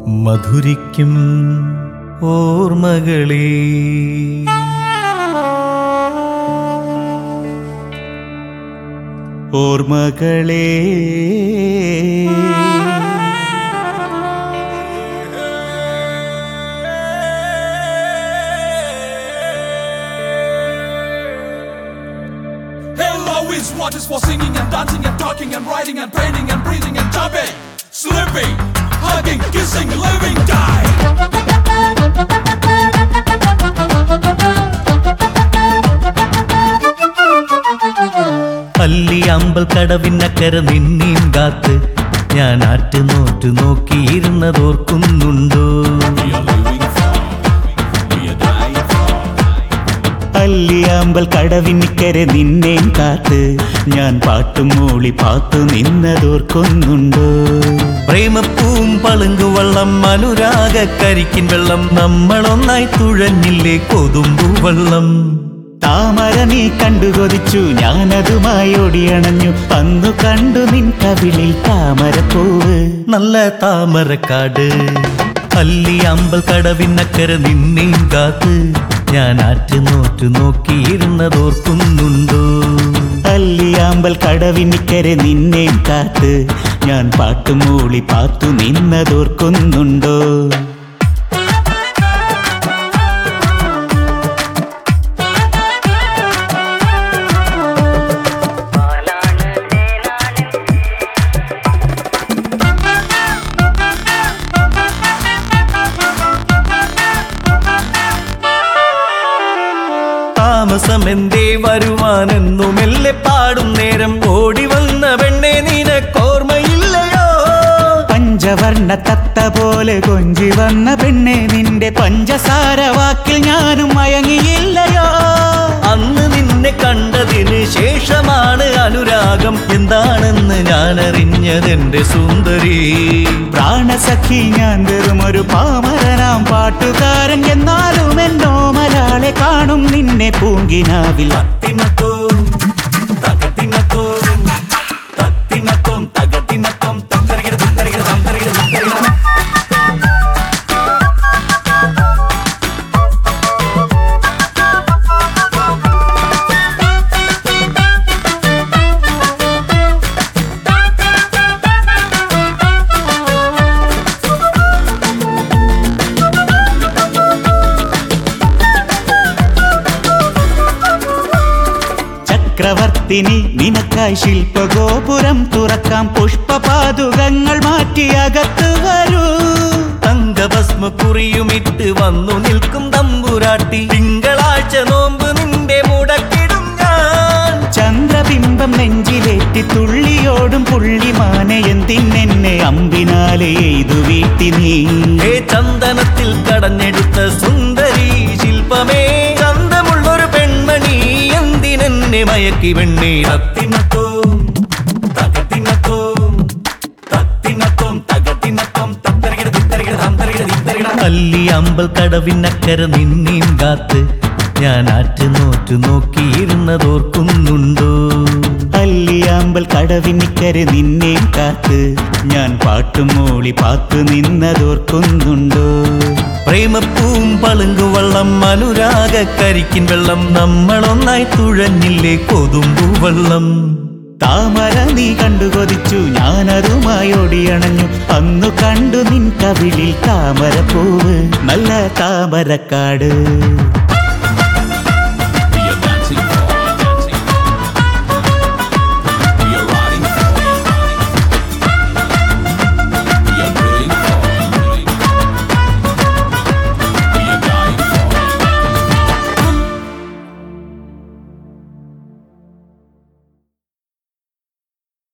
മധുരിക്കും ഓർമ്മകളേ ഓർമ്മകളേ Hello is what is for singing and dancing and talking and writing and painting and breathing and jumping, slipping, hugging, kissing, living, die. അല്ലി അമ്പൽ കടവിനക്കര നിന്നെയും കാത്ത് ഞാൻ ആറ്റ് നോറ്റു നോക്കിയിരുന്നതോർക്കുന്നുണ്ടോ We are living for, we are dying for. അല്ലിയാമ്പൽ കടവിനിക്കരെ നിന്നെയും കാത്ത് ഞാൻ പാട്ടും മൂളി പാത്തു നിന്നതോർക്കൊന്നുണ്ടോ പ്രേമപ്പൂം പളുങ്കു വള്ളം അനുരാഗ കരിക്കിൻ വെള്ളം നമ്മളൊന്നായി തുഴഞ്ഞില്ലേ കൊതുമ്പു വെള്ളം താമര നീ കണ്ടു കൊതിച്ചു ഞാനതുമായി ഓടിയണഞ്ഞു അന്നു കണ്ടു നിൻ കവിളിൽ താമരപ്പൂവ് നല്ല താമരക്കാട് അല്ലി അമ്പൽ കടവിനക്കര നിന്നെയും കാത്ത് ഞാൻ ആറ്റ് നോറ്റു നോക്കിയിരുന്നതോർക്കുന്നുണ്ടോ അല്ലിയാമ്പൽ കടവിനിക്കരെ നിന്നെയും കാത്ത് ഞാൻ പാട്ടും മൂളി പാത്തു നിന്നതോർക്കൊന്നുണ്ടോ താമസം എന്തേ വരുവാനെന്നു മെല്ലെ പാടും നേരം ഓടി വന്ന പെണ്ണെ നിനക്കോർമ്മയില്ലയോ പഞ്ചവർണ്ണ തത്ത പോലെ കൊഞ്ചി വന്ന പെണ്ണെ നിന്റെ പഞ്ചസാര വാക്കിൽ ഞാനും മയങ്ങിയില്ലയോ അന്ന് നിന്നെ കണ്ടതിന് ശേഷമാണ് അനുരാഗം എന്താണെന്ന് ഞാൻ അറിഞ്ഞതെന്റെ സുന്ദരി പ്രാണസഖി ഞാൻ വെറും ഒരു പാമരനാം പാട്ടുകാരൻ എന്നാലും എന്നോ മലയാളെ കാണും നിന്നെ പൂങ്കിനാവിൽ തത്തിനത്തോം, തകത്തിനത്തോം, തത്തിനത്തോം, തകത്തിനത്തോം, തത്തരികിട, തത്തരികിട, തത്തരികിട, തത്തരികിട. ചക്രവർത്തിനി നിനക്കായി ശില്പഗോപുരം തുറക്കാം പുഷ്പപാതുകങ്ങൾ മാറ്റി അകത്ത് വരൂ തങ്കഭസ്മ കുറിയുമിട്ട് വന്നു നിൽക്കും തമ്പുരാട്ടി തിങ്കളാഴ്ച നോമ്പ് നിന്റെ മുടക്കിടും ഞാൻ ചന്ദ്രബിംബം നെഞ്ചിലേറ്റി തുള്ളിയോടും പുള്ളിമാനെ എന്തിനെന്നെ അമ്പിനാലെ എയ്തു വീട്ടി നീ ഹേ ചന്ദനത്തിൽ കടഞ്ഞെടുത്ത സുന്ദരി ശില്പമേ ചന്തമുള്ളൊരു പെൺമണി എന്തിനെന്നെ മയക്കി വെണ്ണി തത്തിനത്തോം തകത്തിനത്തോം തത്തിനത്തോം തകത്തിനത്തോം തത്തരികിട തിത്തരികിട തന്തരികിട തിത്തരികിട അല്ലി അമ്പൽ കടവിനക്കര നിന്നെയും കാത്ത് ഞാൻ ആറ്റ് നോറ്റു നോക്കിയിരുന്നതോർക്കുന്നുണ്ടോ അല്ലിയാമ്പൽ കടവിനിക്കരെ നിന്നെ കാത്ത് ഞാൻ പാട്ടും മൂളി പാത്തു നിന്നതോർക്കുന്നുണ്ടോ പ്രേമപ്പൂം പളുങ്കു വള്ളം അനുരാഗ കരിക്കിൻ വെള്ളം നമ്മളൊന്നായി തുഴഞ്ഞില്ലേ കൊതുമ്പു വെള്ളം താമര നീ കണ്ടു കൊതിച്ചു ഞാനതുമായി ഓടിയണഞ്ഞു അന്നു കണ്ടു നിൻ കവിളിൽ താമരപ്പൂവ് നല്ല താമരക്കാട്